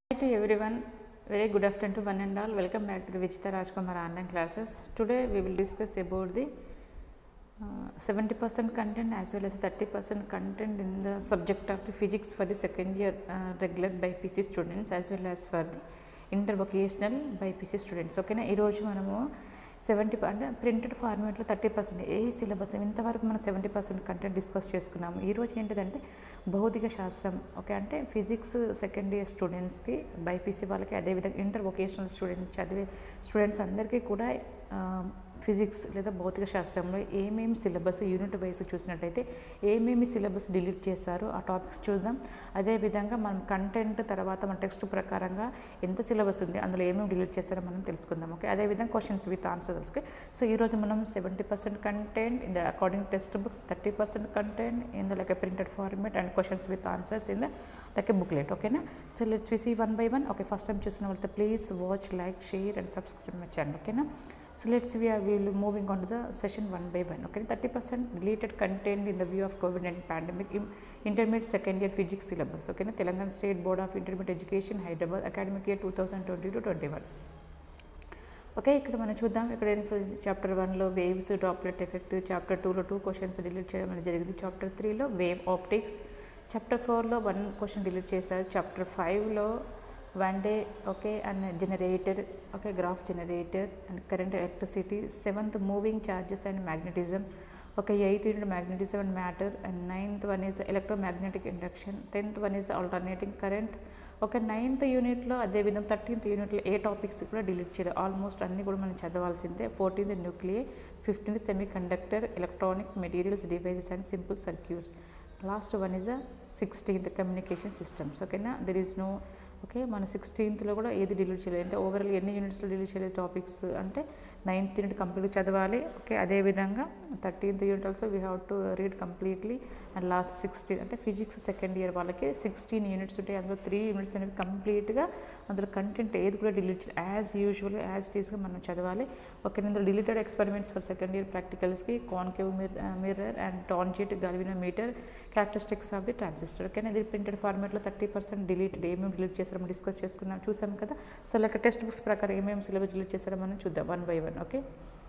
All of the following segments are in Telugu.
to everyone. Very good afternoon to one and all. Welcome back to the Vichita Rajkumar online classes. Today we will discuss about the uh, 70% content as well as 30% content in the subject of the physics for the second year uh, regular BPC students as well as for the inter vocational BiPC students ఓకేనా ఈరోజు మనము సెవెంటీ అంటే ప్రింటెడ్ ఫార్మేట్లో థర్టీ పర్సెంట్ ఏ సిలబస్ ఇంతవరకు మనం సెవెంటీ పర్సెంట్ కంటెంట్ డిస్కస్ చేసుకున్నాము ఈరోజు ఏంటిదంటే భౌతిక శాస్త్రం ఓకే అంటే ఫిజిక్స్ సెకండ్ ఇయర్ స్టూడెంట్స్కి బైపీసీ వాళ్ళకి అదేవిధంగా ఇంటర్ వొకేషనల్ స్టూడెంట్స్ చదివే స్టూడెంట్స్ అందరికీ కూడా ఫిజిక్స్ లేదా భౌతిక శాస్త్రంలో ఏమేమి సిలబస్ యూనిట్ వైజ్ చూసినట్టయితే ఏమేమి సిలబస్ డిలీట్ చేశారో ఆ టాపిక్స్ చూద్దాం అదేవిధంగా మనం కంటెంట్ తర్వాత మన టెక్స్ట్ ప్రకారంగా ఎంత సిలబస్ ఉంది అందులో ఏమేమి డిలీట్ చేస్తారో మనం తెలుసుకుందాం ఓకే అదేవిధంగా questions with answers okay so ఈరోజు మనం seventy percent content in the according text book thirty percent content in the like printed format and questions with answers in the like booklet ఓకేనా so let's we see one by one okay first time చూసిన వాళ్ళతో please watch like share and subscribe my channel ఓకేనా so let's we are will moving on to the session one by one okay thirty percent related content in the view of COVID nineteen pandemic intermediate second year physics syllabus ఓకేనా Telangana state board of intermediate education Hyderabad academic year two thousand twenty to twenty one okay ఇక్కడ మనం చూద్దాం ఇక్కడ చాప్టర్ వన్లో వేవ్స్ డ్రాప్లెట్ ఎఫెక్ట్ చాప్టర్ టూలో టూ క్వశ్చన్స్ డిలీట్ చేయడం అనేది జరిగింది చాప్టర్ త్రీలో వేవ్ ఆప్టిక్స్ చాప్టర్ ఫోర్లో వన్ క్వశ్చన్ డిలీట్ చేశారు చాప్టర్ ఫైవ్లో one day okay and generator okay graph generator and current electricity seventh moving charges and magnetism okay eighth unit magnetism and matter and ninth one is electromagnetic induction tenth one is alternating current ఒక నైన్త్ యూనిట్లో అదేవిధంగా థర్టీన్త్ యూనిట్లో ఏ టాపిక్స్ కూడా డిలీట్ చేయలేదు ఆల్మోస్ట్ అన్నీ కూడా మనం చదవాల్సిందే fourteenth nuclear fifteenth semiconductor electronics materials devices and simple circuits last one is a sixteenth communication systems ఓకేనా దెర్ ఈజ్ నో ఓకే మన సిక్స్టీన్త్లో కూడా ఏది డిలీట్ చేయలేదు అంటే ఓవరాల్ ఎన్ని యూనిట్స్లో డిలీట్ చేయలేదు టాపిక్స్ అంటే నైన్త్ యూనిట్ కంప్లీట్గా చదవాలి ఓకే అదేవిధంగా thirteenth unit also we have to read completely and last sixteen అంటే ఫిజిక్స్ సెకండ్ ఇయర్ వాళ్ళకి సిక్స్టీన్ యూనిట్స్ ఉంటాయి అందులో త్రీ యూనిట్స్ అనేది కంప్లీట్గా అందులో కంటెంట్ ఏది కూడా డిలీట్ యాజ్ యూజువల్ యాజ్ టీస్గా మనం చదవాలి ఓకే ఇందులో deleted experiments for second year ప్రాక్టికల్స్కి concave mirror and tangent galvanometer characteristics of the transistor okay ఇది ప్రింటెడ్ ఫార్మేట్లో థర్టీ పర్సెంట్ డిలీటెడ్ ఏమేమి డిలీట్ చేస్తారో మనం డిస్కస్ చేసుకున్నాం చూసాం కదా సో లైక్ టెక్స్ట్ బుక్స్ ప్రకారం ఏమేమి సిలబస్ డిలీట్ చేస్తారో మనం చూద్దాం one by one okay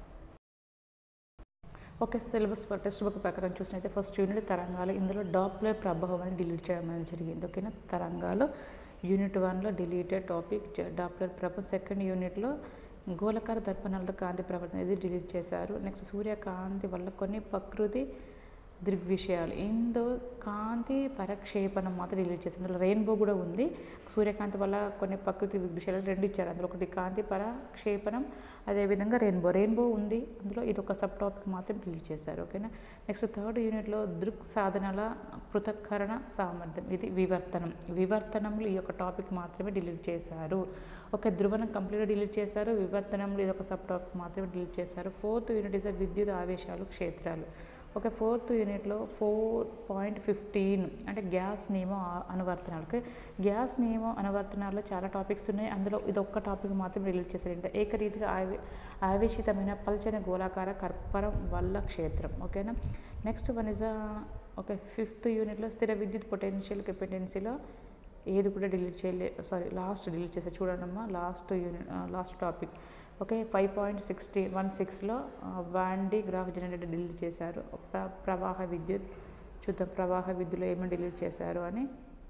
okay syllabus text book ప్రకారం చూసినైతే ఫస్ట్ యూనిట్ తరంగాలు ఇందులో డాప్లర్ ప్రభావం అని డిలీట్ చేయడం అనేది జరిగింది ఓకేనా తరంగాలు యూనిట్ వన్లో డిలీటెడ్ టాపిక్ డాప్లర్ ప్రభావం సెకండ్ యూనిట్లో గోళకార దర్పణాలతో కాంతి ప్రవర్తన ఇది డిలీట్ చేశారు నెక్స్ట్ సూర్యకాంతి వల్ల కొన్ని ప్రకృతి దృగ్విషయాలు ఇందులో కాంతి పరక్షేపణం మాత్రం డిలీట్ చేశారు అందులో రెయిన్బో కూడా ఉంది సూర్యకాంతి వల్ల కొన్ని ప్రకృతి దృగ్విషయాలు రెండు ఇచ్చారు అందులో ఒకటి కాంతి పరక్షేపణం అదేవిధంగా రెయిన్బో రెయిన్బో ఉంది అందులో ఇది ఒక సబ్ టాపిక్ మాత్రం డిలీట్ చేశారు ఓకేనా నెక్స్ట్ థర్డ్ యూనిట్లో దృక్ సాధనాల పృథక్కరణ సామర్థ్యం ఇది వివర్తనం వివర్తనంలో ఈ యొక్క టాపిక్ మాత్రమే డిలీట్ చేశారు ఒక ధ్రువణం కంప్లీట్గా డిలీట్ చేశారు వివర్తనంలో ఇది ఒక సబ్ టాపిక్ మాత్రమే డిలీట్ చేశారు ఫోర్త్ యూనిట్ ఇస్ విద్యుత్ ఆవేశాలు క్షేత్రాలు ఒక ఫోర్త్ యూనిట్లో ఫోర్ పాయింట్ ఫిఫ్టీన్ అంటే గ్యాస్ నియమం అనువర్తనాలకు గ్యాస్ నియమం అనువర్తనాల్లో చాలా టాపిక్స్ ఉన్నాయి అందులో ఇది ఒక్క టాపిక్ మాత్రం రిలీట్ చేశారు అంటే ఏకరీతిగా ఆవే ఆవేశితమైన పల్చని గోళాకార కర్పరం వల్ల క్షేత్రం ఓకేనా నెక్స్ట్ వన్ ఇస్ ఒక ఫిఫ్త్ యూనిట్లో స్థిర విద్యుత్ పొటెన్షియల్ కెపాసిటెన్సీలో ఏది కూడా డిలీట్ చేయలే సారీ లాస్ట్ డిలీట్ చేసే చూడండమ్మా last unit last topic okay five point sixty one సిక్స్లో వాండి గ్రాఫ్ జనరేటర్ డిలీట్ చేశారు ప్ర ప్రవాహ విద్యుత్ చూద్దాం ప్రవాహ విద్యుత్లో ఏమేమి డిలీట్ చేశారు అని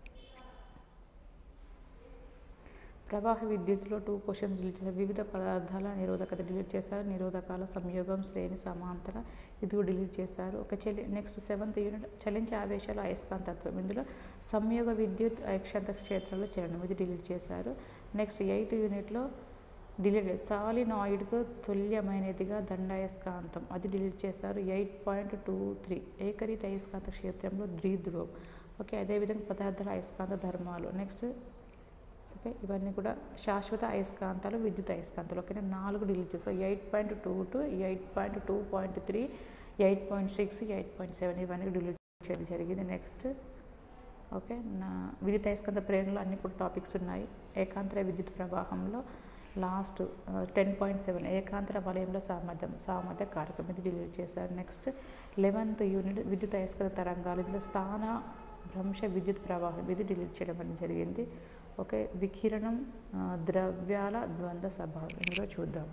ప్రవాహ విద్యుత్లో టూ క్వశ్చన్స్ డిలీట్ చేశారు వివిధ పదార్థాల నిరోధకత డిలీట్ చేశారు నిరోధకాల సంయోగం శ్రేణి సమాంతర ఇది కూడా డిలీట్ చేశారు ఒక చెల్లి నెక్స్ట్ సెవెంత్ యూనిట్ చలించే ఆవేశాలు అయస్కాంతత్వం ఇందులో సంయోగ విద్యుత్ అయస్కాంత క్షేత్రాల్లో చలనం ఇది డిలీట్ చేశారు నెక్స్ట్ ఎయిత్ యూనిట్లో డిలీట్ సాలినాయిడ్కు తుల్యమైనదిగా దండాయస్కాంతం అది డిలీట్ చేశారు ఎయిట్ పాయింట్ టూ త్రీ ఏకరీత అయస్కాంత క్షేత్రంలో ద్విధ్రువం ఓకే అదేవిధంగా పదార్థాల అయస్కాంత ధర్మాలు నెక్స్ట్ ఓకే ఇవన్నీ కూడా శాశ్వత అయస్కాంతాలు విద్యుత్ అయస్కాంతాలు ఓకేనా నాలుగు డిలీట్ చేస్తాం eight point two to eight point two point three eight point six eight point seven ఇవన్నీ డిలీట్ చేయడం జరిగింది నెక్స్ట్ ఓకే నా విద్యుత్ అయస్కాంత ప్రేరణలో అన్ని కూడా టాపిక్స్ ఉన్నాయి ఏకాంతర విద్యుత్ ప్రవాహంలో లాస్ట్ టెన్ పాయింట్ సెవెన్ ఏకాంతర వలయంలో సామర్థ్యం సామర్థ్య కారకం ఇది డిలీట్ చేశారు నెక్స్ట్ లెవెన్త్ యూనిట్ విద్యుత్ అయస్కాంత తరంగాలు ఇందులో స్థాన భ్రంశ విద్యుత్ ప్రవాహం ఇది డిలీట్ చేయడం అనేది జరిగింది ఓకే వికిరణం ఆ, ద్రవ్యాల ద్వంద్వ స్వభావం ఇందులో చూద్దాం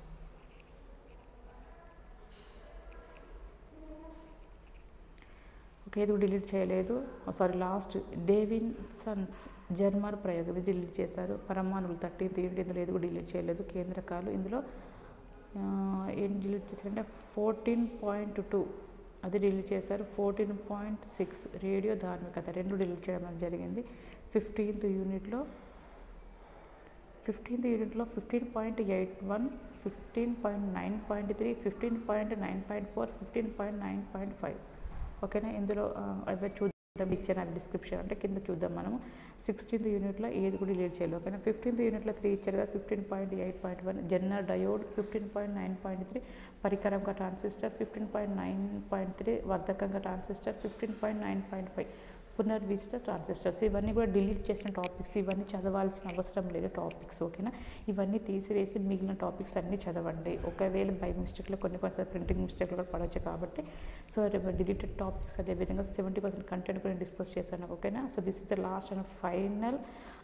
ఓకే ఇది డిలీట్ చేయలేదు సారీ లాస్ట్ డేవిన్సన్స్ జర్మర్ ప్రయోగం ఇది డిలీట్ చేశారు పరమాణువులు థర్టీన్త్ యూనిట్ ఇందులో ఇది కూడా డిలీట్ చేయలేదు కేంద్రకాలు ఇందులో ఆ, ఏం డిలీట్ చేశారంటే ఫోర్టీన్ పాయింట్ టూ అది డిలీట్ చేశారు ఫోర్టీన్ పాయింట్ సిక్స్ రేడియో ధార్మికత రెండు డిలీట్ చేయడం అనేది జరిగింది ఫిఫ్టీన్త్ యూనిట్లో ఫిఫ్టీన్త్ యూనిట్లో fifteen point eight one fifteen point nine point three fifteen point nine point four fifteen point nine point five ఓకేనా ఇందులో ఆ, అవి చూద్దాం ఇచ్చాను డిస్క్రిప్షన్ అంటే కింద చూద్దాం మనము సిక్స్టీన్త్ యూనిట్లో ఏది కూడా డిలీట్ చేయాలి ఓకేనా ఫిఫ్టీన్త్ యూనిట్లో త్రీ ఇచ్చారు కదా fifteen point eight point one zener diode fifteen point nine point three పరికరంగా transistor fifteen point nine point three వర్ధకంగా transistor fifteen point nine point five పునర్విష్ట ట్రాన్సిస్టర్స్ ఇవన్నీ కూడా డిలీట్ చేసిన టాపిక్స్ ఇవన్నీ చదవాల్సిన అవసరం లేదు టాపిక్స్ ఓకేనా ఇవన్నీ తీసివేసి మిగిలిన టాపిక్స్ అన్నీ చదవండి ఒకవేళ బై మిస్టేక్లో కొన్ని కొన్ని ప్రింటింగ్ మిస్టేక్లు కూడా పడవచ్చు కాబట్టి సో డిలీటెడ్ టాపిక్స్ అదేవిధంగా సెవెంటీ పర్సెంట్ కంటెంట్ కూడా డిస్కస్ చేశాను ఓకేనా so this is the last and final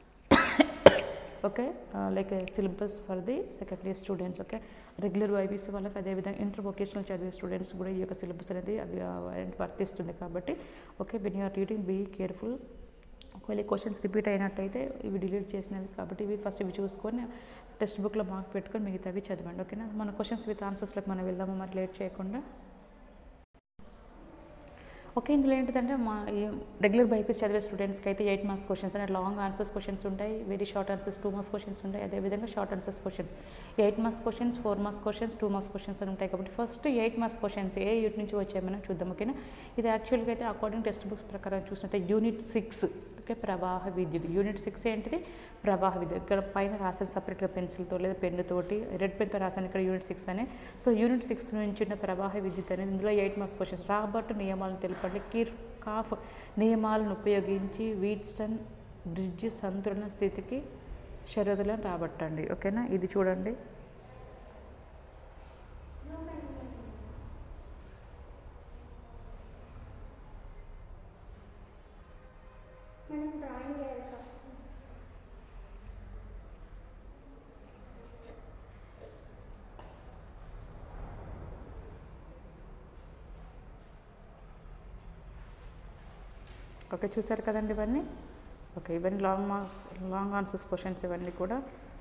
okay like syllabus for the second year students okay regular వైబీసీ వాళ్ళకి అదేవిధంగా ఇంటర్ వొకేషనల్ చదివే స్టూడెంట్స్ కూడా ఈ యొక్క సిలబస్ అనేది అవి ఆ, వర్తిస్తుంది కాబట్టి okay when you're reading be careful ఒకవేళ క్వశ్చన్స్ రిపీట్ అయినట్టయితే ఇవి డిలీట్ చేసినవి కాబట్టి ఇవి ఫస్ట్ ఇవి చూసుకొని టెక్స్ట్ బుక్లో మార్క్ పెట్టుకొని మిగతావి చదవండి ఓకేనా మన క్వశ్చన్స్ విత్ ఆన్సర్స్లకు మనం వెళ్దాము మరి లేట్ చేయకుండా ఓకే ఇందులో ఏంటిదంటే మా రెగ్యులర్ బైపీస్ చదివే స్టూడెంట్స్కి అయితే ఎయిట్ మార్క్స్ క్వశ్చన్స్ అంటే లాంగ్ ఆన్సర్స్ క్వశ్చన్స్ ఉంటాయి very short answers two marks questions ఉంటాయి అదేవిధంగా short answers questions eight marks questions four marks questions two marks questions అని ఉంటాయి కాబట్టి ఫస్ట్ ఎయిట్ మార్క్స్ క్వశ్చన్స్ ఏ యూనిట్ నుంచి వచ్చాయి మనం చూద్దాం ఓకేనా ఇది యాక్చువల్గా అయితే అకార్డింగ్ టెక్స్ట్ బుక్స్ ప్రకారం చూసినట్టే యూనిట్ సిక్స్ ఓకే ప్రవాహ విద్యుత్ యూనిట్ సిక్స్ ఏంటిది ప్రవాహ విద్యుత్ ఇక్కడ పైన రాసిన సపరేట్గా పెన్సిల్తో లేదా పెన్నుతోటి రెడ్ పెన్తో రాసాను ఇక్కడ యూనిట్ సిక్స్ అని సో యూనిట్ సిక్స్ నుంచి ఉన్న ప్రవాహ విద్యుత్ అనేది ఇందులో ఎయిట్ మార్క్స్ క్వశ్చన్స్ రాబర్ట్ నియమాలను తెలపండి కిర్ కాఫ్ నియమాలను ఉపయోగించి వీట్స్టన్ బ్రిడ్జ్ సంతులన స్థితికి షరతులను రాబట్టండి ఓకేనా ఇది చూడండి మనం డ్రాయింగ్ చేయాలి ఫస్ట్ ఓకే చూసారు కదండి ఇవన్నీ ఓకే ఇవన్నీ long marks long answers questions ఇవన్నీ కూడా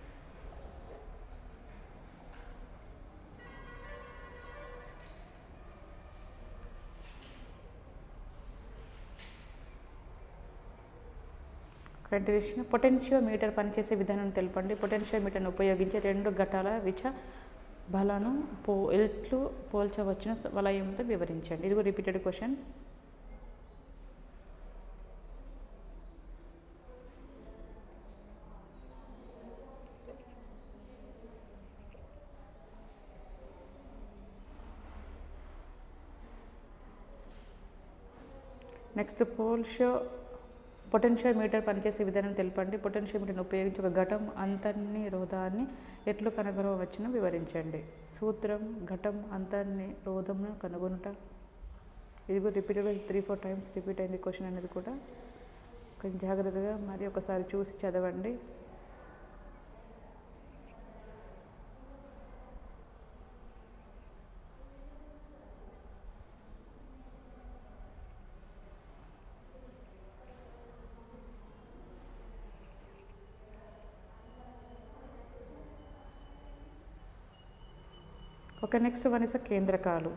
కంటిన్యూషన్ పొటెన్షియోమీటర్ పనిచేసే విధానం తెలపండి పొటెన్షియోమీటర్ను ఉపయోగించి రెండు ఘటాల విచ బలను పో ఎట్లు పోల్చవచ్చున వలయంతో వివరించండి ఇది రిపీటెడ్ క్వశ్చన్ నెక్స్ట్ పోల్షో పొటెన్షియోమీటర్ పనిచేసే విధానం తెలపండి పొటెన్షియోమీటర్ని ఉపయోగించి ఒక ఘటం అంతర్ని రోధాన్ని ఎట్లు కనుగొనవచ్చునో వివరించండి సూత్రం ఘటం అంతర్ని రోధమును కనుగొనుట ఇది కూడా రిపీటెడ్గా త్రీ ఫోర్ టైమ్స్ రిపీట్ అయింది క్వశ్చన్ అనేది కూడా కొంచెం జాగ్రత్తగా మరి ఒకసారి చూసి చదవండి ఓకే నెక్స్ట్ వన్ ఇస్ కేంద్రకాలు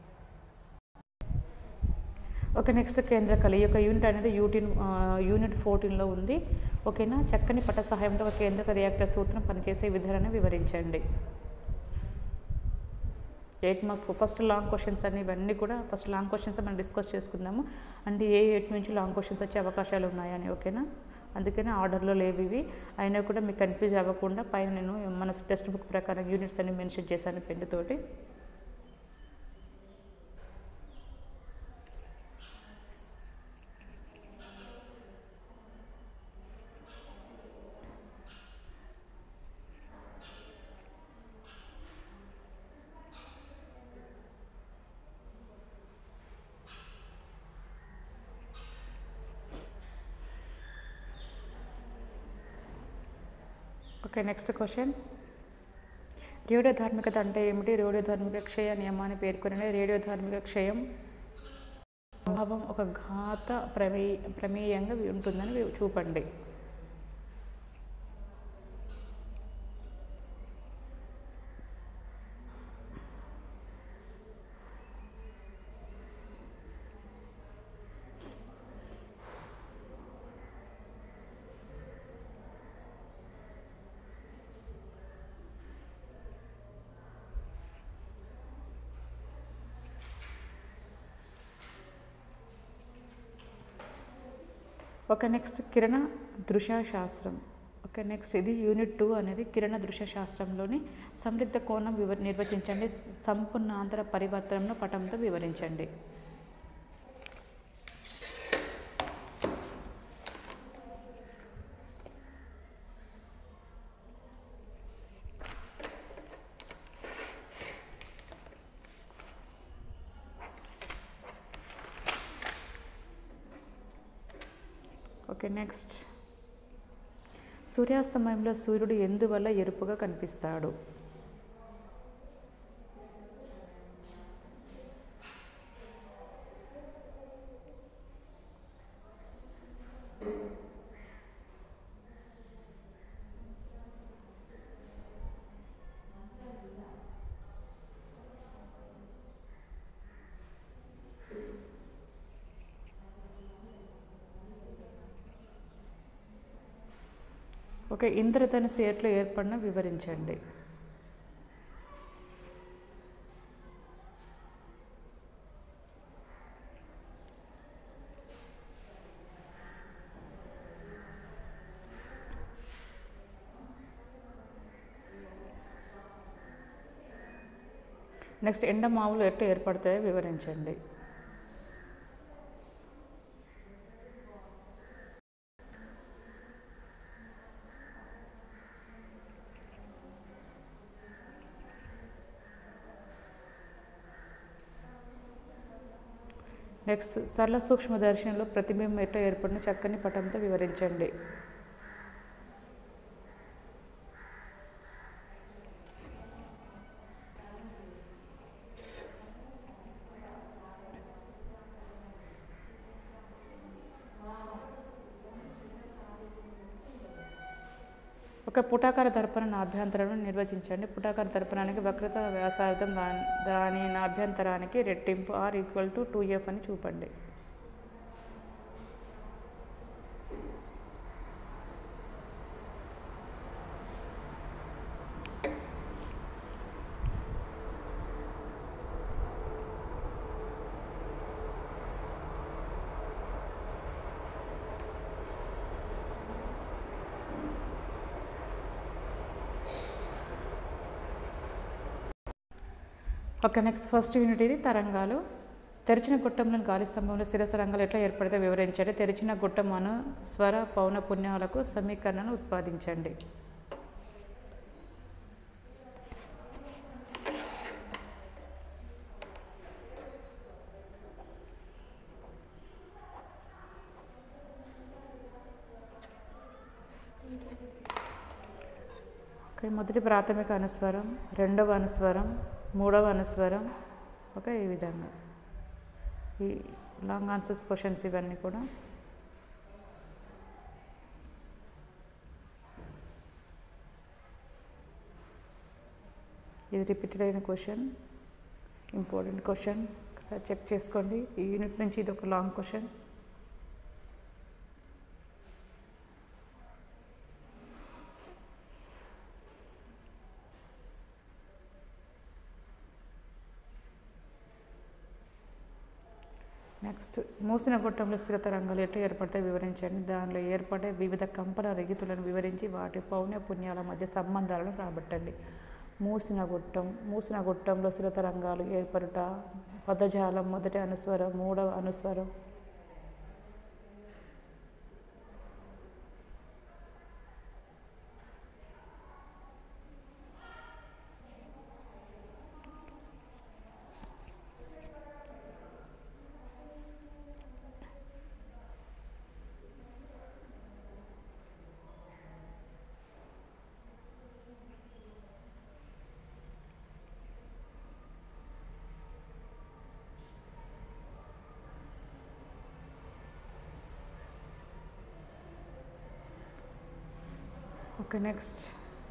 ఓకే నెక్స్ట్ కేంద్రకాలు ఈ యొక్క యూనిట్ అనేది యూటిన్ యూనిట్ ఫోర్టీన్లో ఉంది ఓకేనా చక్కని పట సహాయంతో ఒక కేంద్రక రియాక్టర్ సూత్రం పనిచేసే విధానాన్ని వివరించండి eight marks first long questions అని ఇవన్నీ కూడా ఫస్ట్ లాంగ్ క్వశ్చన్స్ మనం డిస్కస్ చేసుకుందాము అంటే ఏ ఎయిట్ నుంచి లాంగ్ క్వశ్చన్స్ వచ్చే అవకాశాలు ఉన్నాయని ఓకేనా అందుకనే ఆర్డర్లో లేవు ఇవి అయినా కూడా మీకు కన్ఫ్యూజ్ అవ్వకుండా పైన నేను మన టెక్స్ట్ బుక్ ప్రకారం యూనిట్స్ అన్ని మెన్షన్ చేశాను పెన్నుతోటి ఓకే నెక్స్ట్ క్వశ్చన్ రేడియో ధార్మికత అంటే ఏమిటి రేడియో ధార్మిక క్షయ నియమాన్ని పేర్కొనండి రేడియో ధార్మిక క్షయం స్వభావం ఒక ఘాత ప్రమే ప్రమేయంగా ఉంటుందని వి- చూపండి ఓకే నెక్స్ట్ కిరణ దృశ్య శాస్త్రం ఓకే నెక్స్ట్ ఇది యూనిట్ టూ అనేది కిరణ దృశ్య శాస్త్రంలోని సమృద్ధ కోణం వివ నిర్వచించండి సంపూర్ణాంతర పరివర్తనను పటంతో వివరించండి ఓకే నెక్స్ట్ సూర్యాస్తమయంలో సూర్యుడు ఎందువల్ల ఎరుపుగా కనిపిస్తాడు ఓకే ఇంద్రధనుసు ఎట్లా ఏర్పడిన వివరించండి నెక్స్ట్ ఎండమావులు ఎట్లా ఏర్పడతాయో వివరించండి నెక్స్ట్ సరళ సూక్ష్మ దర్శనంలో ప్రతిబింబం ఎట్లా ఏర్పడిన చక్కని పటంతో వివరించండి ఒక పుటాకార దర్పణ నాభ్యంతరాలను నిర్వచించండి పుటాకార దర్పణానికి వక్రత వ్యాసార్థం దాని దాని నాభ్యంతరానికి రెట్టింపు R equal to two F అని చూపండి ఓకే నెక్స్ట్ ఫస్ట్ యూనిట్ ఇది తరంగాలు తెరిచిన గుట్టంలోని గాలి స్తంభంలో స్థిర తరంగాలు ఎట్లా ఏర్పడితే వివరించండి తెరిచిన గుట్టం అను స్వర పౌన పుణ్యాలకు సమీకరణను ఉత్పాదించండి ఓకే మొదటి ప్రాథమిక అనుస్వరం రెండవ అనుస్వరం మూడవ అనుస్వరం ఓకే ఈ విధంగా ఈ లాంగ్ ఆన్సర్స్ క్వశ్చన్స్ ఇవన్నీ కూడా ఇది రిపీటెడ్ అయిన క్వశ్చన్ ఇంపార్టెంట్ క్వశ్చన్ ఒకసారి చెక్ చేసుకోండి ఈ యూనిట్ నుంచి ఇది ఒక లాంగ్ క్వశ్చన్ నెక్స్ట్ మూసిన గొట్టంలో స్థిర తరంగాలు ఎట్లా ఏర్పడతాయి వివరించండి దానిలో ఏర్పడే వివిధ కంపన రహితులను వివరించి వాటి పౌణ్య పుణ్యాల మధ్య సంబంధాలను రాబట్టండి మూసిన గొట్టం మూసిన గొట్టంలో స్థిర తరంగాలు ఏర్పడుట పదజాలం మొదటి అనుస్వరం మూడవ అనుస్వరం ఓకే నెక్స్ట్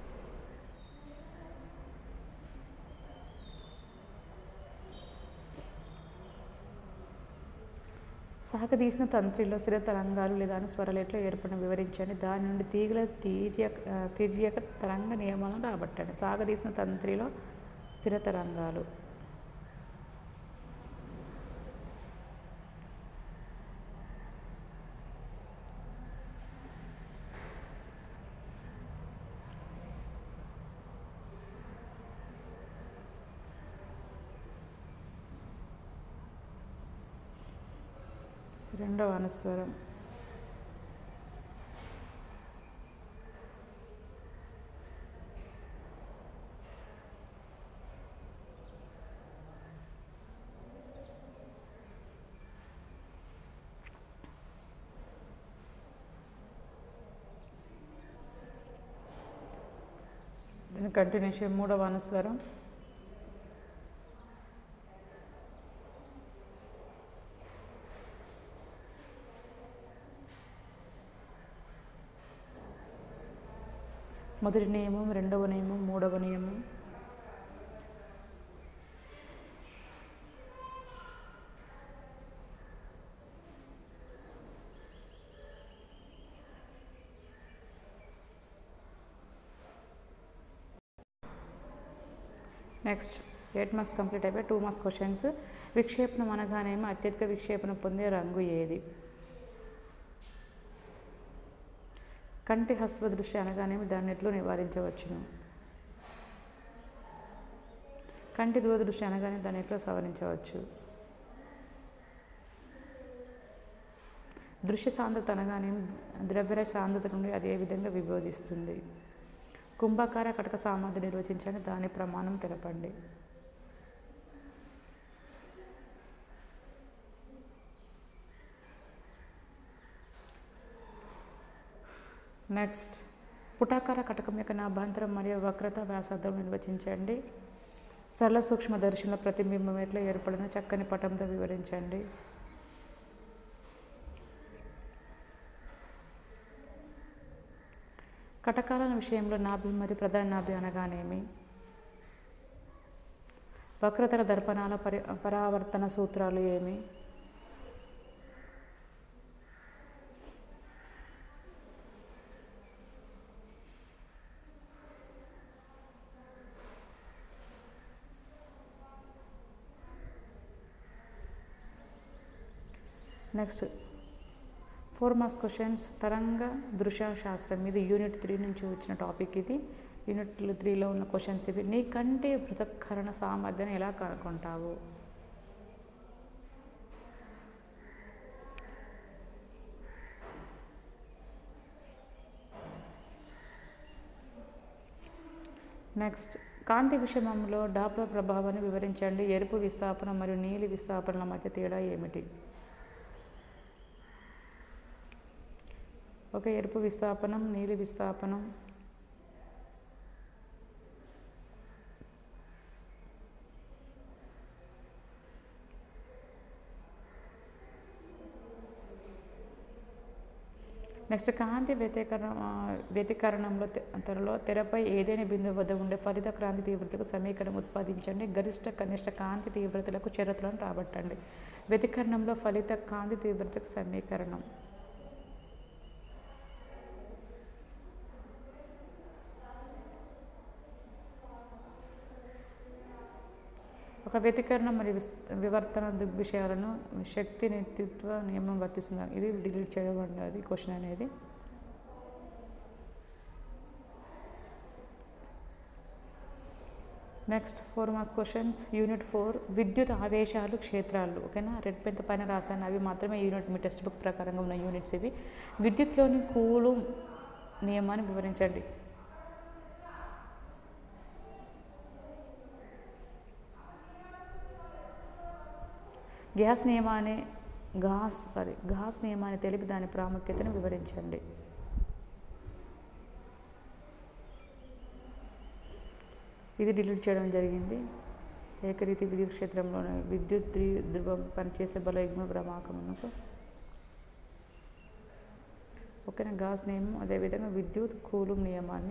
సాగదీసిన తంత్రిలో స్థిర తరంగాలు లేదా స్వరలేట్లో ఏర్పడిన వివరించండి దాని నుండి తీగల తీర్యక ఆ, తీర్యక తరంగ నియమాలను రాబట్టండి సాగదీసిన తంత్రిలో స్థిర తరంగాలు రెండవ అనుస్వరం దీని కంటిన్యూషన్ మూడవ అనుస్వరం మొదటి నియమం రెండవ నియమం మూడవ నియమం నెక్స్ట్ ఎయిట్ మార్క్స్ కంప్లీట్ అయిపోయి టూ మార్క్స్ క్వశ్చన్స్ విక్షేపణం అనగానేమో అత్యధిక విక్షేపణ పొందే రంగు ఏది కంటి హస్వ దృష్టి అనగానేమి దాన్ని ఎట్లు నివారించవచ్చును కంటి దూరదృష్టి అనగానే దాన్ని ఎట్లా సవరించవచ్చు దృశ్య సాంద్రత అనగానే ద్రవ్యర సాంద్రత నుండి అది ఏ విధంగా విభోదిస్తుంది కుంభాకార కటక సామర్థ్యం నిర్వచించండి దాని ప్రమాణం తెలపండి నెక్స్ట్ పుటాకార కటకం యొక్క నాభాంతరం మరియు వక్రత వ్యాసార్థం నిర్వచించండి సరళ సూక్ష్మ దర్శన ప్రతిబింబం ఎట్లా ఏర్పడిన చక్కని పటంతో వివరించండి కటకాల విషయంలో నాభి మరియు ప్రధాన నాభి అనగానేమి వక్రతర దర్పణాల పరి పరావర్తన సూత్రాలు ఏమి నెక్స్ట్ ఫోర్ మార్క్స్ క్వశ్చన్స్ తరంగ దృశ్య శాస్త్రం ఇది యూనిట్ త్రీ నుంచి వచ్చిన టాపిక్ ఇది యూనిట్ త్రీలో ఉన్న క్వశ్చన్స్ ఇవి నీకంటే పృథక్కరణ సామర్థ్యాన్ని ఎలా కనుక్కుంటావు నెక్స్ట్ కాంతి విషమంలో డాప్లర్ ప్రభావాన్ని వివరించండి ఎరుపు విస్థాపన మరియు నీలి విస్థాపనల మధ్య తేడా ఏమిటి ఒక ఎరుపు విస్థాపనం నీలి విస్థాపనం నెక్స్ట్ కాంతి వ్యతికరణ వ్యతికరణంలో తె- త్వరలో తెరపై ఏదైనా బిందువు వద్ద ఉండే ఫలిత క్రాంతి తీవ్రతకు సమీకరణం ఉత్పాదించండి గరిష్ట కనిష్ట కాంతి తీవ్రతలకు షరతులను రాబట్టండి వ్యతికరణంలో ఫలిత కాంతి తీవ్రతకు సమీకరణం ఒక వ్యతికరణ మరియు విస్- వివర్తన దృగ్విషయాలను శక్తి నేతృత్వ నియమం వర్తిస్తుంది ఇది డిలీట్ చేయడం అది క్వశ్చన్ అనేది next four marks questions unit four విద్యుత్ ఆవేశాలు క్షేత్రాలు ఓకేనా రెడ్ పెన్ పైన రాశాను అవి మాత్రమే యూనిట్ మీ టెక్స్ట్ బుక్ ప్రకారంగా ఉన్న యూనిట్స్ ఇవి విద్యుత్లోని కూలు నియమాన్ని వివరించండి గ్యాస్ నియమాన్ని ఘాస్ సారీ ఘాస్ నియమాన్ని తెలిపి దాని ప్రాముఖ్యతను వివరించండి ఇది డిలీట్ చేయడం జరిగింది ఏకరీతి విద్యుత్ క్షేత్రంలోని విద్యుత్ ద్వి- ధ్రువం పనిచేసే బలయుగ్మ భ్రమాకమునకు ఓకేనా గాస్ నియమం అదేవిధంగా విద్యుత్ కూలుం నియమాన్ని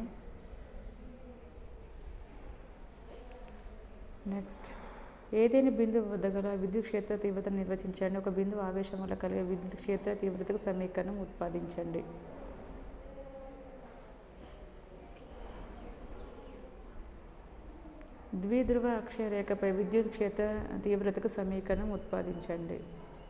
నెక్స్ట్ ఏదైనా బిందువు వద్ద గల విద్యుత్ క్షేత్ర తీవ్రతను నిర్వచించండి ఒక బిందువు ఆవేశం వల్ల కలిగే విద్యుత్ క్షేత్ర తీవ్రతకు సమీకరణం ఉత్పాదించండి ద్విధ్రువ అక్షయ రేఖపై విద్యుత్ క్షేత్ర తీవ్రతకు సమీకరణం ఉత్పాదించండి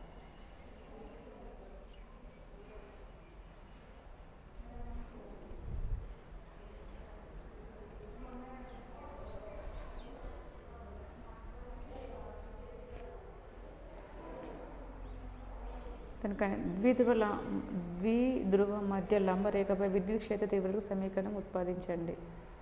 కనుక ద్విధ్రువ లా- ద్విధ్రువ మధ్య లంబ రేఖపై విద్యుత్ క్షేత్ర తీవ్రతకు సమీకరణం ఉత్పాదించండి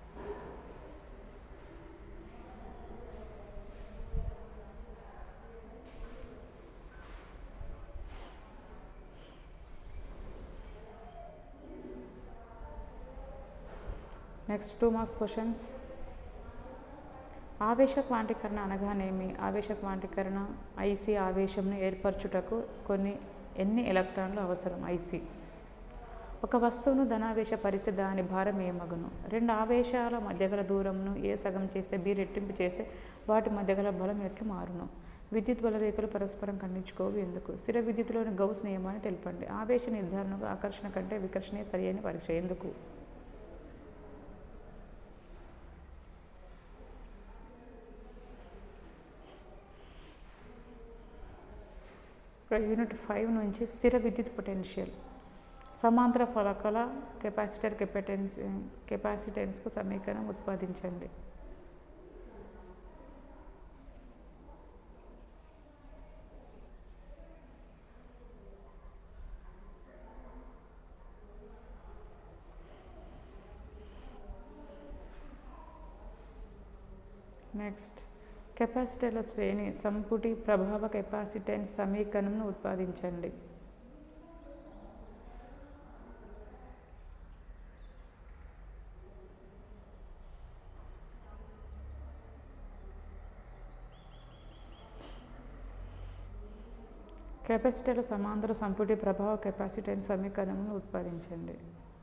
నెక్స్ట్ టూ మార్క్స్ క్వశ్చన్స్ ఆవేశ క్వాంటీకరణ అనగానేమి ఆవేశ క్వాంటీకరణ ఐసి ఆవేశంను ఏర్పరచుటకు కొన్ని ఎన్ని ఎలక్ట్రాన్లు అవసరం ఐసి ఒక వస్తువును ధనావేశ పరిస్థితి దాని భారం ఏమగును రెండు ఆవేశాల మధ్య గల దూరంను ఏ సగం చేస్తే బి రెట్టింపు చేస్తే వాటి మధ్య గల బలం ఎట్లు మారును విద్యుత్ బల రేఖలు పరస్పరం ఖండించుకోవు ఎందుకు స్థిర విద్యుత్తులోని గౌస్ నియమాన్ని తెలపండి ఆవేశ నిర్ధారణకు ఆకర్షణ కంటే వికర్షణే సరి అయిన పరీక్ష ఎందుకు ఇప్పుడు యూనిట్ ఫైవ్ నుంచి స్థిర విద్యుత్ పొటెన్షియల్ సమాంతర ఫలకల కెపాసిటర్ కెపాటెన్స్ కెపాసిటెన్స్కు సమీకరణం ఉత్పాదించండి నెక్స్ట్ కెపాసిటర్ల శ్రేణి సంపుటి ప్రభావ కెపాసిటెన్స్ సమీకరణంను ఉత్పాదించండి కెపాసిటర్ల సమాంతర సంపుటి ప్రభావ కెపాసిటెన్స్ సమీకరణంను ఉత్పాదించండి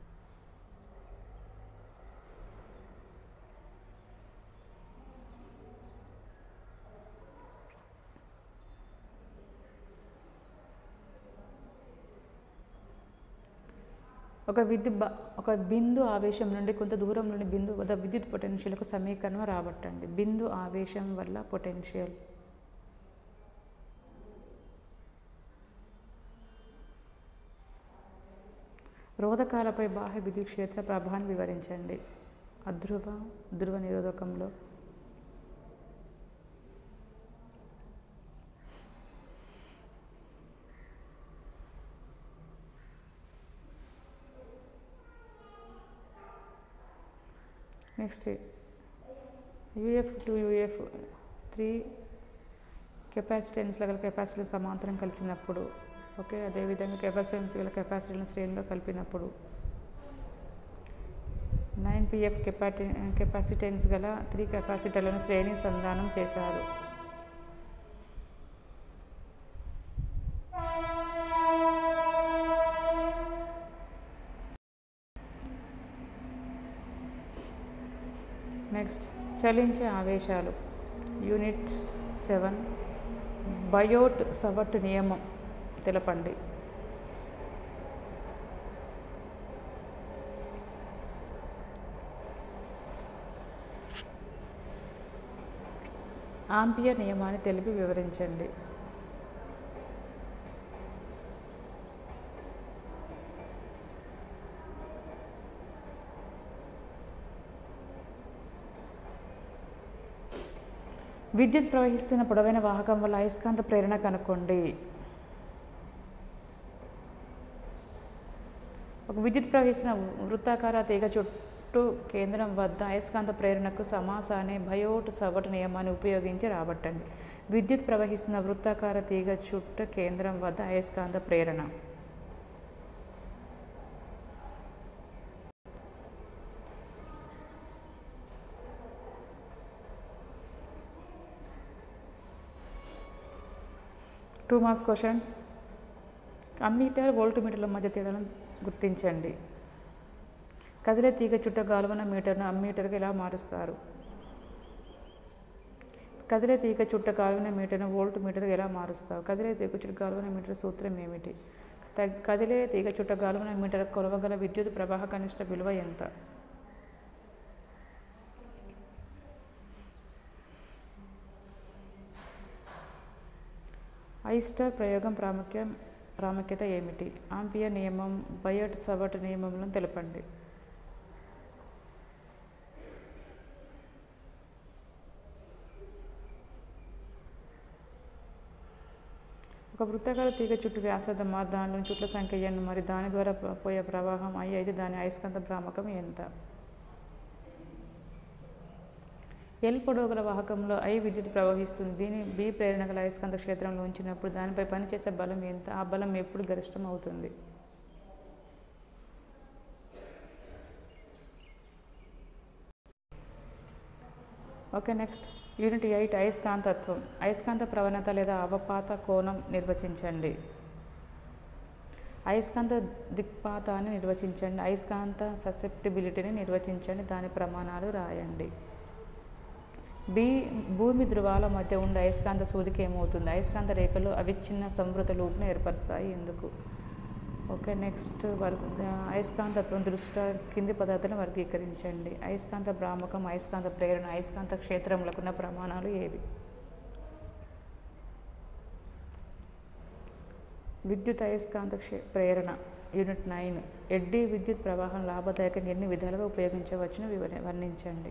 ఒక విద్యుత్ బ ఒక బిందు ఆవేశం నుండి కొంత దూరం నుండి బిందు వద్ద విద్యుత్ పొటెన్షియల్కు సమీకరణం రాబట్టండి బిందు ఆవేశం వల్ల పొటెన్షియల్ రోధకాలపై బాహ్య విద్యుత్ క్షేత్ర ప్రభావాన్ని వివరించండి అధ్రువ ధ్రువ నిరోధకంలో next U F two U F three capacitance గల కెపాసిటీ సమాంతరం కలిసినప్పుడు ఓకే అదేవిధంగా కెపాసిటెన్స్ గల కెపాసిటీలను శ్రేణిలో కలిపినప్పుడు నైన్ పిఎఫ్ కెపాటి కెపాసిటెన్స్ గల త్రీ కెపాసిటర్లను శ్రేణి సంధానం చేశారు నెక్స్ట్ చలించే ఆవేశాలు యూనిట్ సెవెన్ బయోట్ సవట్ నియమం తెలపండి ఆంపియర్ నియమాన్ని తెలిపి వివరించండి విద్యుత్ ప్రవహిస్తున్న పొడవైన వాహకం వల్ల అయస్కాంత ప్రేరణ కనుక్కోండి ఒక విద్యుత్ ప్రవహిస్తున్న వృత్తాకార తీగ చుట్టూ కేంద్రం వద్ద అయస్కాంత ప్రేరణకు సమాసాన్ని బయోట్ సవట్ నియమాన్ని ఉపయోగించి రాబట్టండి విద్యుత్ ప్రవహిస్తున్న వృత్తాకార తీగ చుట్టూ కేంద్రం వద్ద అయస్కాంత ప్రేరణ టూ మార్క్స్ క్వశ్చన్స్ అమ్మీటర్ వోల్ట్ మీటర్ల మధ్య తేడాలను గుర్తించండి కదిలే తీగ చుట్ట గాల్వన మీటర్ను అమ్మీటర్కి ఎలా మారుస్తారు కదిలే తీగ చుట్ట గాల్వన మీటర్ను వోల్ట్ మీటర్కి ఎలా మారుస్తారు కదిలే తీగ చుట్ట గాల్వన మీటర్ సూత్రం ఏమిటి త- కదిలే తీగ చుట్ట గాల్వన మీటర్ కొలవగల విద్యుత్ ప్రవాహ కనిష్ట విలువ ఎంత ఐస్టర్ ప్రయోగం ప్రాముఖ్యం ప్రాముఖ్యత ఏమిటి ఆంపియర్ నియమం బయట్ సవట్ నియమములను తెలపండి ఒక వృత్తాకార తీగ చుట్టూ వ్యాసార్థం ఆర్ దానిలోని చుట్ల సంఖ్య ఎన్ మరి దాని ద్వారా ప- పోయే ప్రవాహం ఐ అయితే దాని అయస్కాంత భ్రామకం ఎంత ఎల్ పొడవు గల వాహకంలో ఐ విద్యుత్ ప్రవహిస్తుంది దీని బి ప్రేరణ గల అయస్కాంత క్షేత్రంలో ఉంచినప్పుడు దానిపై పనిచేసే బలం ఎంత ఆ బలం ఎప్పుడు గరిష్టం అవుతుంది ఓకే నెక్స్ట్ యూనిట్ ఎయిట్ అయస్కాంతత్వం అయస్కాంత ప్రవణత లేదా అవపాత కోణం నిర్వచించండి అయస్కాంత దిక్పాతాన్ని నిర్వచించండి అయస్కాంత ససెప్టిబిలిటీని నిర్వచించండి దాని ప్రమాణాలు రాయండి బి భూమి ధృవాల మధ్య ఉండే అయస్కాంత సూదికి ఏమవుతుంది అయస్కాంత రేఖలు అవిచ్ఛిన్న సంవృత లూప్ను ఏర్పరుస్తాయి ఎందుకు ఓకే నెక్స్ట్ వర్గ అయస్కాంతత్వం దృష్ట్యా కింది పదార్థాలను వర్గీకరించండి అయస్కాంత భ్రామకం అయస్కాంత ప్రేరణ అయస్కాంత క్షేత్రములకు ఉన్న ప్రమాణాలు ఏవి విద్యుత్ అయస్కాంత క్షే ప్రేరణ యూనిట్ నైన్ ఎడ్డీ విద్యుత్ ప్రవాహం లాభదాయకంగా ఎన్ని విధాలుగా ఉపయోగించవచ్చును వివరి వర్ణించండి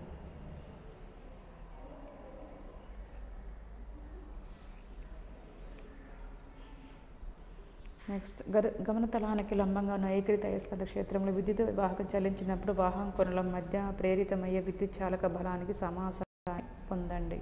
నెక్స్ట్ గర గమనతలానికి లంబంగా ఉన్న ఏకరీత అయస్కాంత క్షేత్రంలో విద్యుత్ వాహకం చలించినప్పుడు వాహకం కొనల మధ్య ప్రేరితమయ్యే విద్యుత్ చాలక బలానికి సమాస పొందండి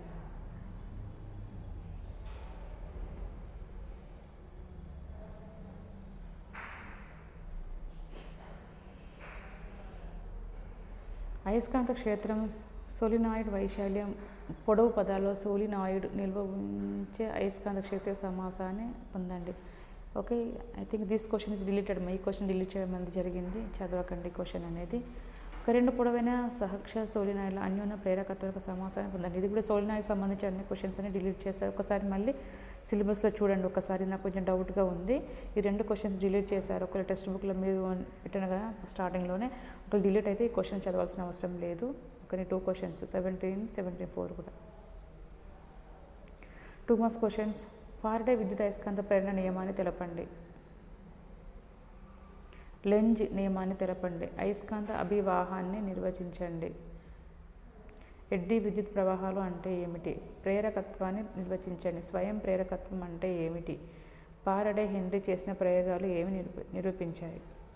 అయస్కాంత క్షేత్రం సోలినాయిడ్ వైశాల్యం పొడవు పదాల్లో సోలినాయిడ్ నిల్వ ఉంచే అయస్కాంత క్షేత్ర సమాసాన్ని పొందండి okay I think this question is deleted ఈ క్వశ్చన్ డిలీట్ చేయడం అనేది జరిగింది చదవకండి క్వశ్చన్ అనేది ఒక రెండు పొడవైన సహక్ష సోలినాయిడ్ల అన్యోన్య ప్రేరకత్వక సమాసాన్ని పొందండి ఇది కూడా సోలినాయిడ్ సంబంధించిన అన్ని క్వశ్చన్స్ అని డిలీట్ చేశారు ఒకసారి మళ్ళీ సిలబస్లో చూడండి ఒకసారి నాకు కొంచెం డౌట్గా ఉంది ఈ రెండు క్వశ్చన్స్ డిలీట్ చేశారు ఒకవేళ టెక్స్ట్ బుక్లో మీరు పెట్టిన కదా స్టార్టింగ్లోనే ఒకవేళ డిలీట్ అయితే ఈ క్వశ్చన్ చదవాల్సిన అవసరం లేదు కానీ two questions seventeen seventeen four కూడా టూ మార్క్స్ క్వశ్చన్స్ ఫారడే విద్యుత్ అయస్కాంత ప్రేరణ నియమాన్ని తెలపండి లెంజ్ నియమాన్ని తెలపండి అయస్కాంత అభివాహాన్ని నిర్వచించండి ఎడ్డీ విద్యుత్ ప్రవాహాలు అంటే ఏమిటి ప్రేరకత్వాన్ని నిర్వచించండి స్వయం ప్రేరకత్వం అంటే ఏమిటి పారడే హెన్రీ చేసిన ప్రయోగాలు ఏమి నిరూప నిరూపించాయి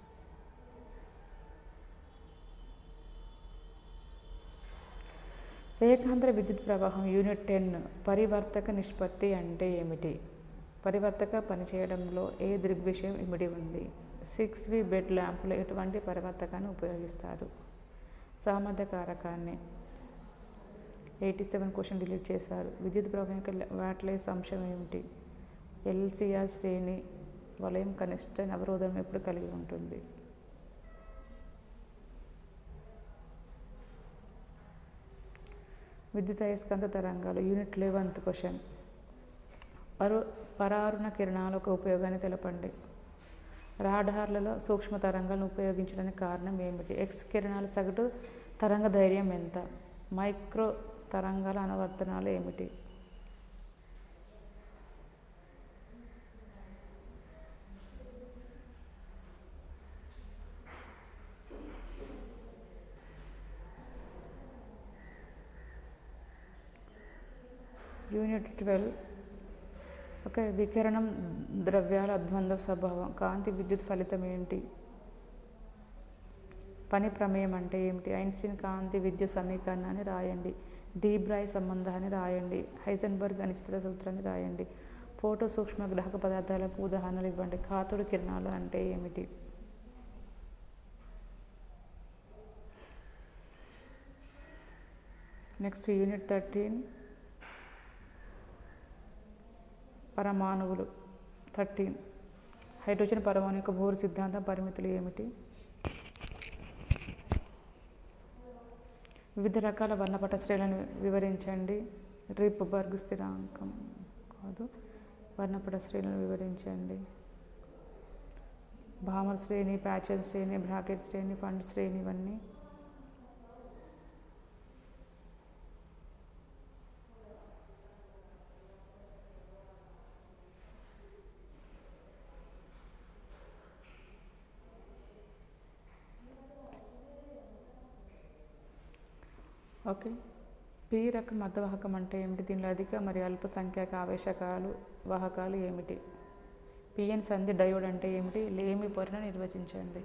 ఏకాంతర విద్యుత్ ప్రవాహం యూనిట్ టెన్ పరివర్తక నిష్పత్తి అంటే ఏమిటి పరివర్తక పనిచేయడంలో ఏ దృగ్విషయం ఇమిడి ఉంది సిక్స్ వి బెడ్ ల్యాంపులు ఎటువంటి పరివర్తకాన్ని ఉపయోగిస్తారు సామర్థ్య కారకాన్ని ఎయిటీ సెవెన్ క్వశ్చన్ డిలీట్ చేశారు విద్యుత్ ప్రవాహం యొక్క వాట్లేస్ అంశం ఏమిటి ఎల్సిఆర్ శ్రేణి వలయం కనిష్ట అవరోధం ఎప్పుడు కలిగి ఉంటుంది విద్యుత్ అయస్కాంత తరంగాలు యూనిట్ లెవెన్త్ క్వశ్చన్ పరు పరారుణ కిరణాలకు ఉపయోగాన్ని తెలపండి రాడార్లలో సూక్ష్మ తరంగాలను ఉపయోగించడానికి కారణం ఏమిటి ఎక్స్ కిరణాల సగటు తరంగ ధైర్యం ఎంత మైక్రో తరంగాల అనువర్తనాలు ఏమిటి యూనిట్ ట్వెల్వ్ ఓకే వికిరణం ద్రవ్యాల అద్వంద్వ స్వభావం కాంతి విద్యుత్ ఫలితం ఏంటి పని ప్రమేయం అంటే ఏమిటి ఐన్స్టీన్ కాంతి విద్యుత్ సమీకరణాన్ని రాయండి డీబ్రాయ్ సంబంధాన్ని రాయండి హైజెన్బర్గ్ అనిశ్చిత సూత్రాన్ని రాయండి ఫోటో సూక్ష్మ గ్రాహక పదార్థాలకు ఉదాహరణలు ఇవ్వండి కాతుడు కిరణాలు అంటే ఏమిటి నెక్స్ట్ యూనిట్ థర్టీన్ పరమాణువులు థర్టీన్ హైడ్రోజన్ పరమాణు యొక్క భూరు సిద్ధాంతం పరిమితులు ఏమిటి వివిధ రకాల వర్ణపట శ్రేణులను వివరించండి రిప్ బర్గ్ స్థిరాంకం కాదు వర్ణపట శ్రేణులను వివరించండి భామర్ శ్రేణి ప్యాచన్ శ్రేణి బ్రాకెట్ శ్రేణి ఫండ్ శ్రేణి ఇవన్నీ ఓకే పి రకం అర్ధవాహకం అంటే ఏమిటి దీనిలో అధిక మరియు అల్ప సంఖ్యాక ఆవేశకాలు వాహకాలు ఏమిటి పిఎన్ సంధి డయోడ్ అంటే ఏమిటి లేమి పొరను నిర్వచించండి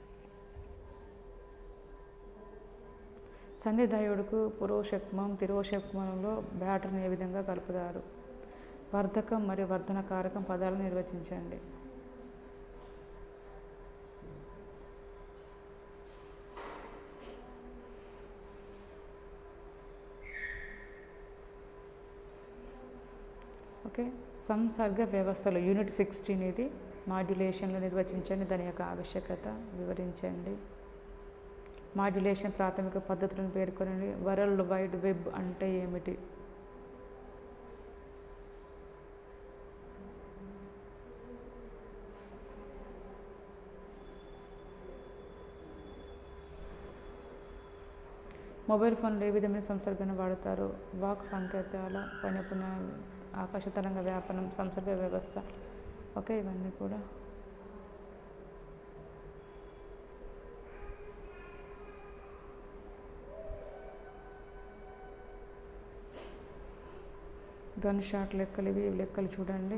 సంధి డయోడ్కు పురోషక్మం తిరోషక్మంలో బ్యాటరీని ఏ విధంగా కలుపుతారు వర్ధకం మరియు వర్ధన కారకం పదాలను నిర్వచించండి ఓకే సంసర్గ వ్యవస్థలో యూనిట్ సిక్స్టీన్ ఇది మాడ్యులేషన్లో నిర్వచించండి దాని యొక్క ఆవశ్యకత వివరించండి మాడ్యులేషన్ ప్రాథమిక పద్ధతులను పేర్కొనండి వరల్డ్ వైడ్ వెబ్ అంటే ఏమిటి మొబైల్ ఫోన్లు ఏ విధమైన సంసర్గను వాడతారు వాక్ సంకేతాల పనిపుణ ఆకాశ తరంగ వ్యాపనం సంసర్గ వ్యవస్థ ఓకే ఇవన్నీ కూడా గన్ షాట్ లెక్కలు ఇవి ఇవి లెక్కలు చూడండి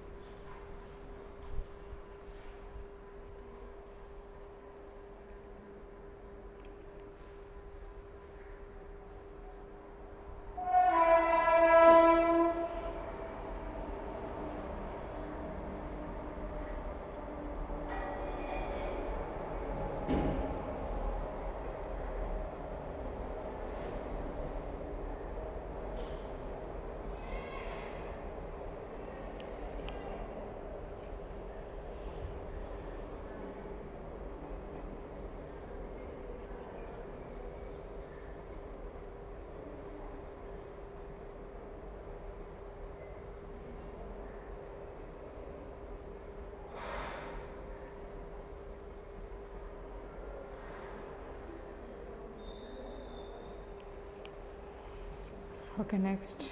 okay next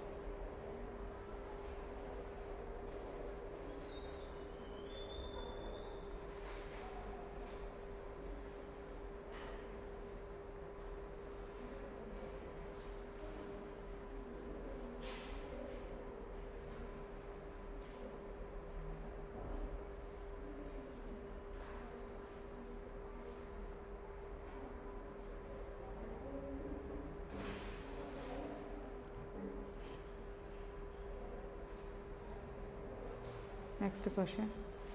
next question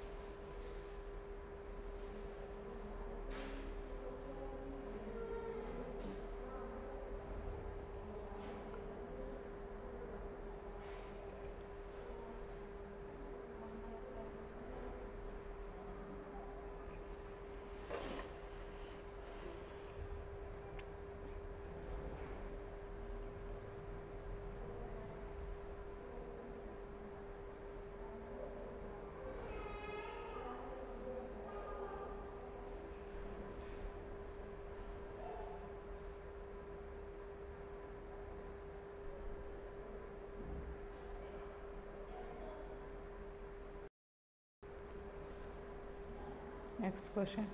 next question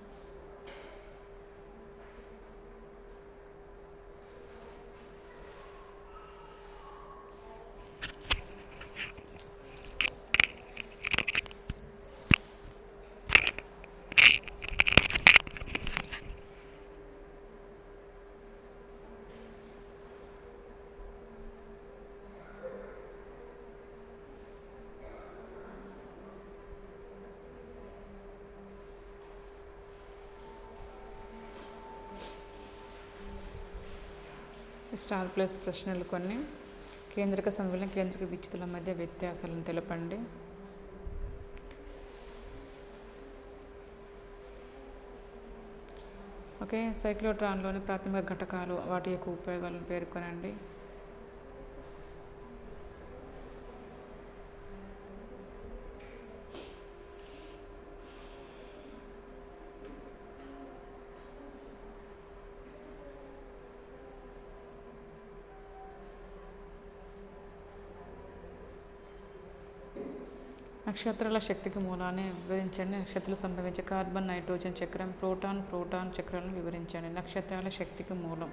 star plus ప్రశ్నలు కొన్ని కేంద్రక సంవిలన కేంద్రక విచ్యుతుల మధ్య వ్యత్యాసాలను తెలపండి ఓకే సైక్లోట్రాన్లోని ప్రాథమిక ఘటకాలు వాటి యొక్క ఉపయోగాలను పేర్కొనండి నక్షత్రాల శక్తికి మూలాన్ని వివరించండి నక్షత్రాలు సంభవించే కార్బన్ నైట్రోజన్ చక్రం ప్రోటాన్ ప్రోటాన్ చక్రాలను వివరించండి నక్షత్రాల శక్తికి మూలం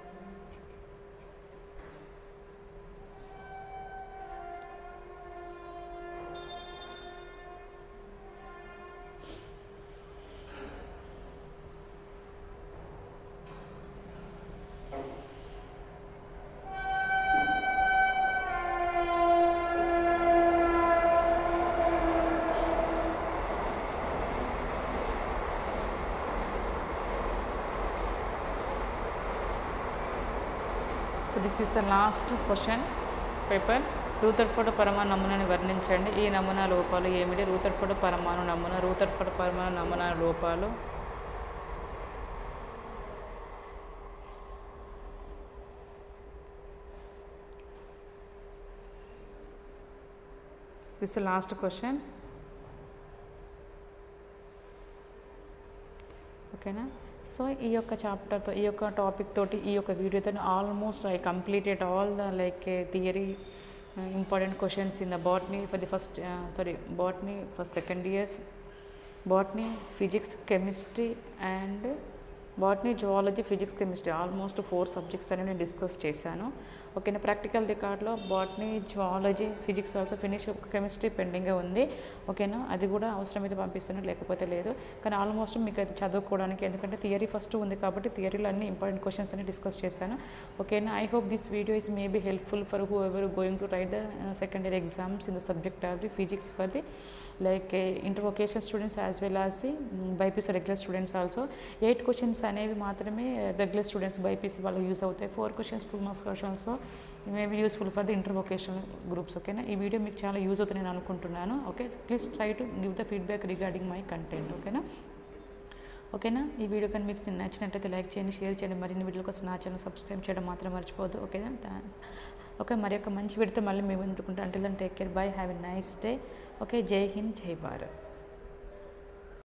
so this is the last question paper Rutherford పరమాణు నమూనాని వర్ణించండి ఈ నమూనా లోపాలు ఏమిటి రూతర్ఫోర్డ్ పరమాణు నమూనా రూతర్ఫోర్డ్ పరమాణు నమూనా లోపాలు దిస్ లాస్ట్ క్వశ్చన్ ఓకేనా సో ఈ యొక్క చాప్టర్తో ఈ యొక్క టాపిక్ తోటి ఈ యొక్క వీడియోతో almost I completed all the like theory important questions in the botany for the first sorry botany for second years botany physics chemistry and botany zoology physics chemistry almost four subjects అని నేను డిస్కస్ చేశాను ఓకేనా ప్రాక్టికల్ రికార్డ్లో botany zoology physics also finish chemistry పెండింగే ఉంది ఓకేనా అది కూడా అవసరమైతే పంపిస్తాను లేకపోతే లేదు కానీ ఆల్మోస్ట్ మీకు అది చదువుకోవడానికి ఎందుకంటే థియరీ ఫస్ట్ ఉంది కాబట్టి థియరీలో అన్ని ఇంపార్టెంట్ క్వశ్చన్స్ అని డిస్కస్ చేశాను ఓకేనా I hope this video is may be helpful for whoever going to write the second year exams in the subject of the physics for the like inter vocation students as well as the BiPC regular students also eight questions అనేవి మాత్రమే రెగ్యులర్ స్టూడెంట్స్ బైపీసీ వాళ్ళకి యూజ్ అవుతాయి four questions two marks questions may be useful for the inter vocation groups ఓకేనా ఈ వీడియో మీకు చాలా యూజ్ అవుతుంది నేను అనుకుంటున్నాను okay please try to give the feedback regarding my content ఓకేనా ఓకేనా ఈ వీడియో కానీ మీకు నచ్చినట్లయితే లైక్ చేయండి షేర్ చేయండి మరిన్ని వీడియోల కోసం నా ఛానల్ సబ్స్క్రైబ్ చేయడం మాత్రం మర్చిపోవద్దు ఓకేనా ఓకే మరి యొక్క మంచి వీడితో మళ్ళీ మేము ఎందుకుంటాం అంటే take care bye have a nice day okay జై హింద్ జై భారత్